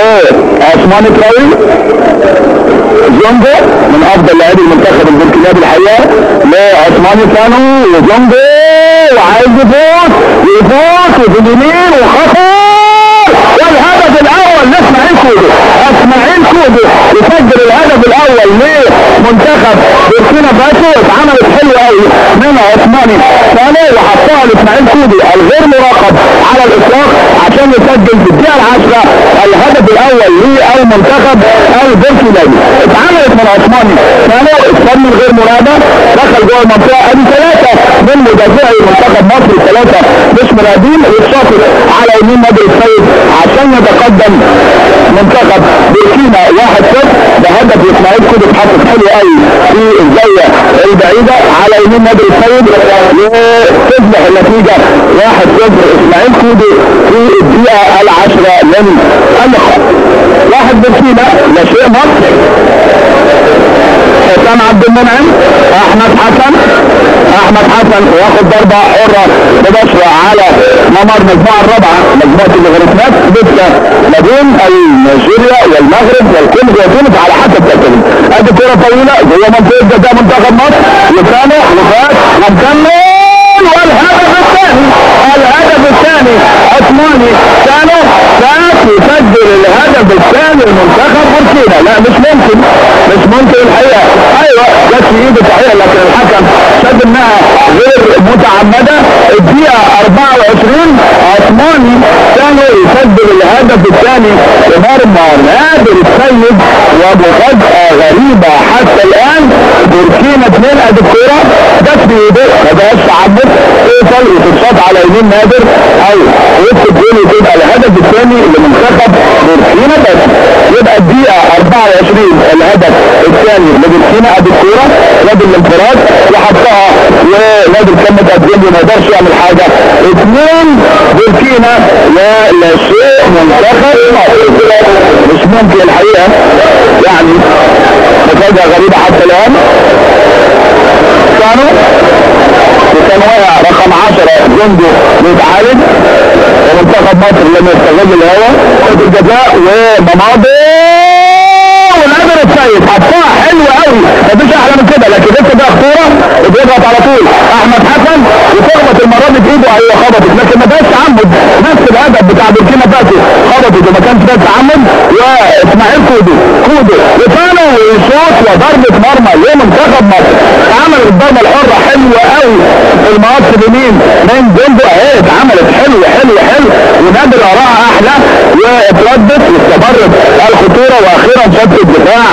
عثمان تراوي زونجو من افضل لاعبي المنتخب البركينابي الحقيقه لعثمان ثانو وزونجو وعايز يفوت يفوت وفي اليمين وخطر والهدف الاول لاسماعيل كودو اسماعيل كودو يسجل الهدف الاول لمنتخب بوركينا فاسو اتعملت حلوه قوي من عثماني ثاني وحطها لاسماعيل كودو الغير مراقب على الاطلاق عشان يسجل في الدقيقه العاشره الهدف الاول للمنتخب البركينابي اتعملت من عثماني ثاني الفن الغير مرادة دخل جوه المنطقه ادي ثلاثه من مدافعي منتخب مصر ثلاثه مش مرادين يتشاطر على يمين نادي السيد عشان يتقدم منتخب بوركينا 1-0 بهدف اسماعيل كودو اتحطت حلو قوي في الزاويه البعيده على يمين نادي السيد وتصبح النتيجه 1-0 اسماعيل كودو في الدقيقه العاشره من اللقاء واحد بوركينا لا شيء مصر حسام عبد المنعم احمد حسن احمد حسن واخد ضربه حره مباشره على ممر المجموعه الرابعه مجموعه الغرفنات لسه ما بين نيجيريا والمغرب والكونغو وتونس على حسب ترتيبهم ادي كره طويله جوه منطقه جزاء منتخب مصر وسامح وفات ومكمل والهدف الثاني الهدف الثاني عثماني كانوا فات يسجل الهدف الثاني لمنتخب بوركينا لا مش ممكن مش ممكن الحقيقه ايوه جت في ايده صحيح لكن الحكم شاف انها غير متعمده الدقيقه 24 عثماني كانوا يسجل الهدف الثاني لمرمى نادر السيد ومفاجاه غريبه حتى الان بوركينا اثنين ادي الكوره جت في ايده ما بقاش تعمد توصل وتتشاط على يمين نادر او يكتب جول وتبقى الهدف الثاني لمنتخب بوركينا بس يبقى الدقيقه 24 الهدف الثاني لبوركينا ادي الكوره نادي الانفراد وحطها ونادي كان متقدم وما يقدرش يعمل حاجه اثنين بوركينا لا لا شيء منتخب مصر مش ممكن الحقيقه يعني مفاجاه غريبه حتى الان كانوا وكان واقع رقم 10 جندو متعالج ومنتخب مصر لم يستغل الهواء الجزاء ومناضل ونادر السيد حطها حلو قوي مفيش احلى من كده لكن لسه ده خطوره وبيضغط على طول احمد حسن وتخبط المره دي بايده ايوه خبطت لكن ما فيهاش تعمد نفس الهدف بتاع بوركينا فاسو خبطت وما كانش فيها تعمد واسماعيل كودو كودو وفانو وشوط وضربه مرمى لمنتخب مصر عمل الضربه الحره حلوه قوي في المقص اليمين من جندو اهي اتعملت حلو حلو حلو ونادر وراها احلى واتردت واستمرت الخطوره واخيرا شد الدفاع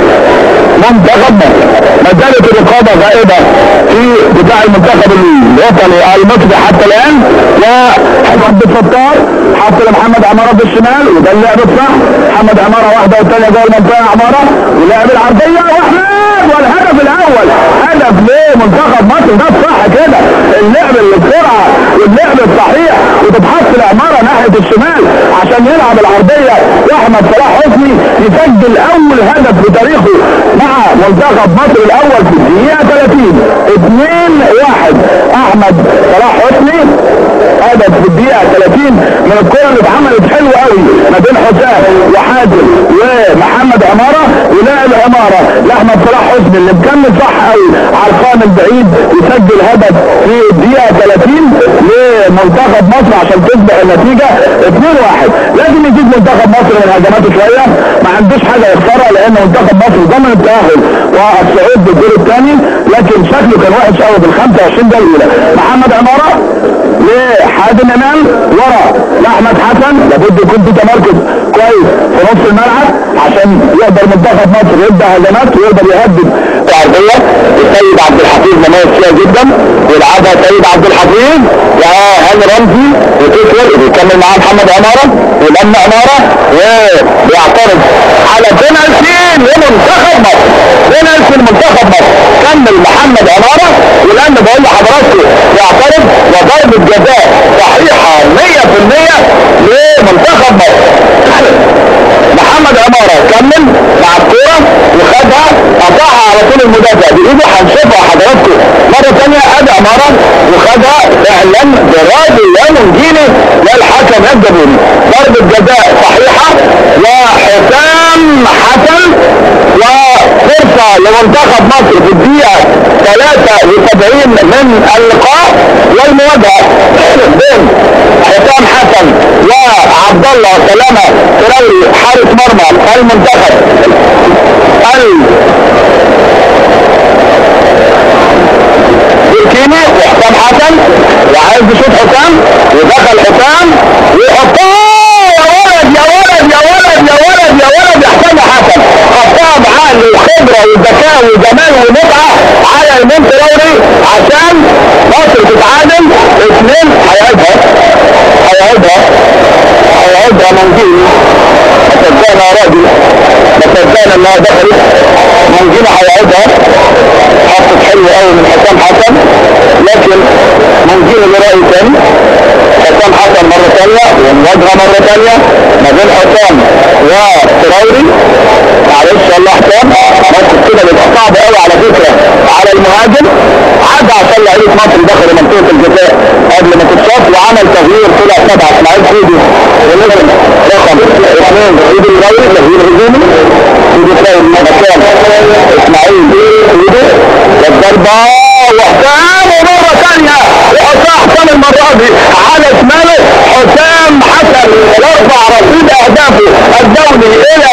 منتخب مصر ما زالت الرقابه غائبه في دفاع المنتخب الوطني المصري حتى الان وعبد الستار حط لمحمد عماره في الشمال وده اللعب الصح محمد عماره واحده والثانيه جوه المنطقه عماره ولعب العرضيه واحمد والهدف الاول هدف لمنتخب مصر ده الصح كده اللعب اللي بسرعه واللعب الصحيح وتتحط العماره ناحيه الشمال عشان يلعب العرضيه واحمد صلاح حسني يسجل اول هدف في تاريخه مع منتخب مصر الاول في الدقيقه 30 2 1 احمد صلاح حسني هدف في الدقيقه 30 من الكره اللي اتعملت حلوه قوي ما بين حسام وحازم ومحمد عماره ولاعب عماره لاحمد صلاح حسني اللي مكمل صح قوي على القائم البعيد يسجل هدف في الدقيقه 30 لمنتخب مصر عشان تصبح النتيجه 2-1 لازم يزيد منتخب مصر من هجماته شويه ما عندوش حاجه يخسرها لان منتخب مصر ضمن التاهل والصعود بالدور الثاني لكن شكله كان وحش قوي بال 25 دقيقه الاولى محمد عماره لحازم امام ورا لاحمد حسن لابد يكون في تمركز كويس في نص الملعب عشان يقدر منتخب مصر يبدا هجمات ويقدر يهدد العرضيه السيد عبد الحفيظ مميز فيها جدا ويلعبها السيد عبد الحفيظ وهاني رمزي وتكر ويكمل معاه محمد عماره والامن عماره ويعترض على بنالتي لمنتخب مصر بنالتي لمنتخب مصر كمل محمد عماره والان بقول لحضراتكم يعترض وضربه جزاء صحيحه 100% لمنتخب مصر محمد عماره كمل مع الكوره وخدها قطعها على طول المدافع بايده هنشوفها حضراتكم مره ثانيه ادي عماره وخدها فعلا براد يامن جيني للحكم الجابوني ضربه جزاء صحيحه نرى لمنتخب مصر في الدقيقة 73 من اللقاء والمواجهة بين حسام حسن وعبد الله سلامة تراوي حارس مرمى المنتخب البركيني وحسام حسن وعايز يشوف حسام ودخل حسام ويحطها يا ولد يا ولد يا ولد يا ولد يا ولد يا حسام يا حسن حطها بعقل وخبره وذكاء وجمال ومتعه على ايمن تراوري عشان مصر تتعادل اثنين هيعيدها هيعيدها هيعيدها منجيل ما صدقنا يا راجل ما صدقنا انها دخلت منجيل هيعيدها حطت حلو قوي من حسام حسن لكن منجيل اللي رأي تاني حسام حسن مرة تانية ومواجهة مرة تانية ما بين حسام وتراوري معلش والله حسام موقف كده بيبقى صعب قوي على فكرة على المهاجم عدى عشان لعيبة مصر دخل منطقة الجزاء قبل ما تتصاب وعمل تغيير طلع سبعة اسماعيل خودي ونزل رقم اثنين خودي الراوي تغيير هجومي خودي الراوي مكان اسماعيل خودي والضربة وحسام ومرة ثانية وحسام حسام المرة دي على شماله حسام حسن يرفع رصيد اهدافه الدولي الى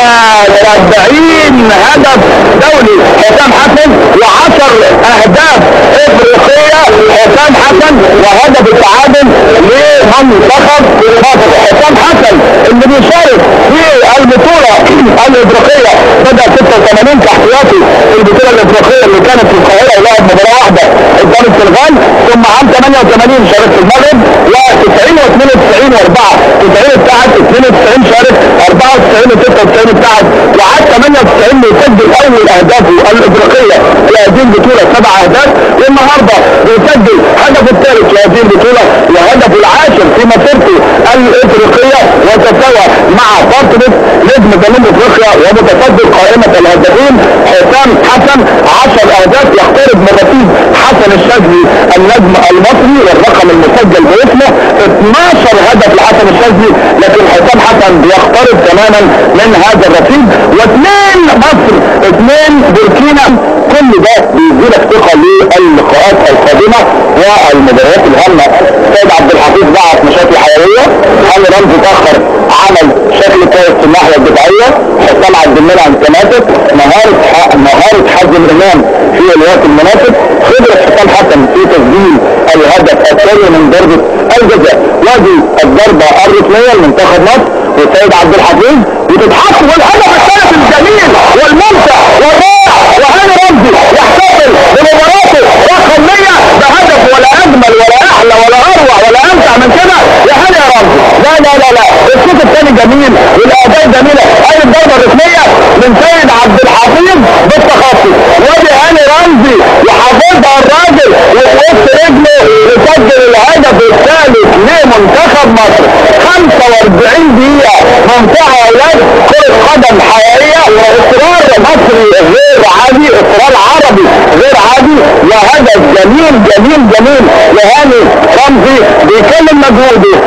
40 هدف دولي حسام حسن و10 اهداف افريقية حسام حسن وهدف التعادل لمنتخب مصر حسام حسن اللي بيشارك في البطولة الافريقية بدأ 86 كاحتياطي في البطولة الافريقية اللي كانت في القاهرة ولعب مباراة واحدة قدام السنغال ثم عام 88 شارك في المغرب و90 و92 و4 90 ابتعد 92 شارك 94 و96 ابتعد وعاد 98 بيسجل اول اهدافه الافريقيه لهذه البطوله سبع اهداف والنهارده بيسجل هدفه الثالث لهذه البطوله وهدفه العاشر في مسيرته الافريقيه وتساوى مع فاطمه نجم جنوب افريقيا ومتصدر قائمه الهدافين حسام حسن 10 اهداف يقترب من رصيد حسن الشاذلي النجم المصري والرقم المسجل باسمه 12 هدف لحسن الشاذلي لكن حسام حسن بيقترب تماما من هذا الرصيد واثنين مصر اثنين بوركينا كل ده بيديلك ثقه للقاءات القادمه والمباريات الهامه سيد عبد الحفيظ بعت مشاكل حيويه هاني رمزي تاخر عمل شكل كويس في الناحيه الدفاعيه حسام عبد المنعم تماسك مهاره مهاره حازم امام في الوقت المناسب خبره حسام حسن في تسجيل الهدف الثاني من ضربه الجزاء وادي الضربه الركنيه لمنتخب مصر والسيد عبد الحفيظ وتتحط والهدف الثالث الجميل والممتع والرائع وهاني رمزي يحتفل بمباراته رقم 100 بهدف ولا اجمل ولا احلى ولا اروع ولا امتع من كده يا هاني يا رمزي لا لا لا لا الشوط الثاني جميل والاداء جميله اي الضربه الركنيه من سيد عبد الحفيظ بالتخطي وادي هاني رمزي يحافظها الراجل وفي رجله يسجل الهدف الثالث لمنتخب مصر 45 دقيقه ممتعه يا اولاد كره قدم حقيقيه واصرار مصري غير عادي اصرار عربي غير عادي وهدف جميل جميل جميل لهاني رمزي بيكلم مجهوده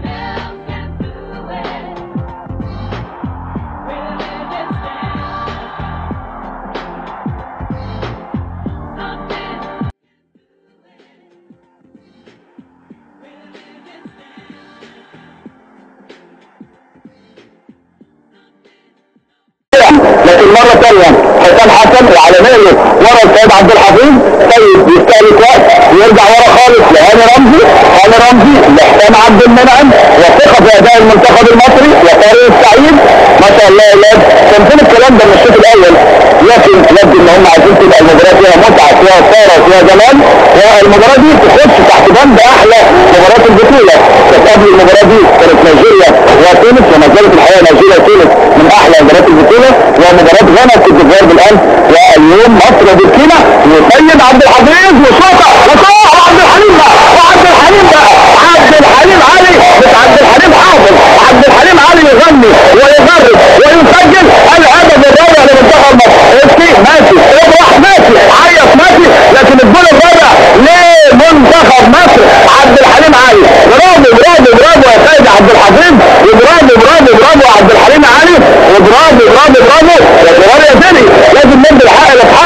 لكن مرة ثانية حسام حسن وعلى ماله ورا السيد عبد الحفيظ سيد يستهلك وقت ويرجع ورا خالص لهاني رمزي هاني رمزي لحسام عبد المنعم وثقة في اداء المنتخب المصري وطارق السعيد ما شاء الله يا اولاد كان فين الكلام ده من الشوط الاول لكن يبدو ان هم عايزين تبقى المباراة فيها متعة فيها اثارة فيها جمال والمباراة دي تخش تحت بند احلى مباراة البطولة كانت قبل المباراة دي كانت نيجيريا وتونس وما زالت الحقيقة نيجيريا وتونس من احلى مباريات البطولة ومباراة غانا كنت الجزائر بالامس واليوم مصر وبوركينا وسيد عبد الحفيظ وشوطة وصلاح وعبد الحليم بقى وعبد الحليم بقى عبد الحليم علي مش عبد الحليم حافظ عبد الحليم علي يغني ويغرد ويسجل الهدف الرابع لمنتخب مصر اسكي ماشي افرح ماشي عيط ماشي لكن الجول الرابع لمنتخب مصر عبد الحليم علي برافو برافو برافو يا سيد عبد الحفيظ وبرافو برافو برافو عبد الحليم علي وبرافو برافو برافو يا جمال يا زلي لازم ندي الحق لأصحابه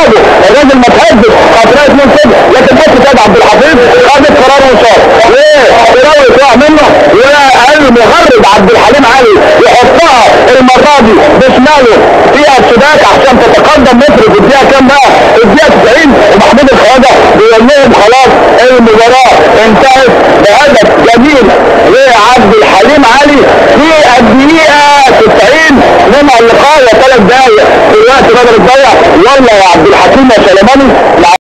وتراوي تقع منه والمغرب عبد الحليم علي يحطها المره دي بشماله فيها الشباك عشان تتقدم مصر في الدقيقه كام بقى؟ الدقيقه 90 ومحمود الخواجه بيقول لهم خلاص المباراه انتهت بهدف جميل لعبد الحليم علي في الدقيقه 90 نمع اللقاء وثلاث دقائق في الوقت بدل الضيع يلا يا عبد الحكيم يا سليماني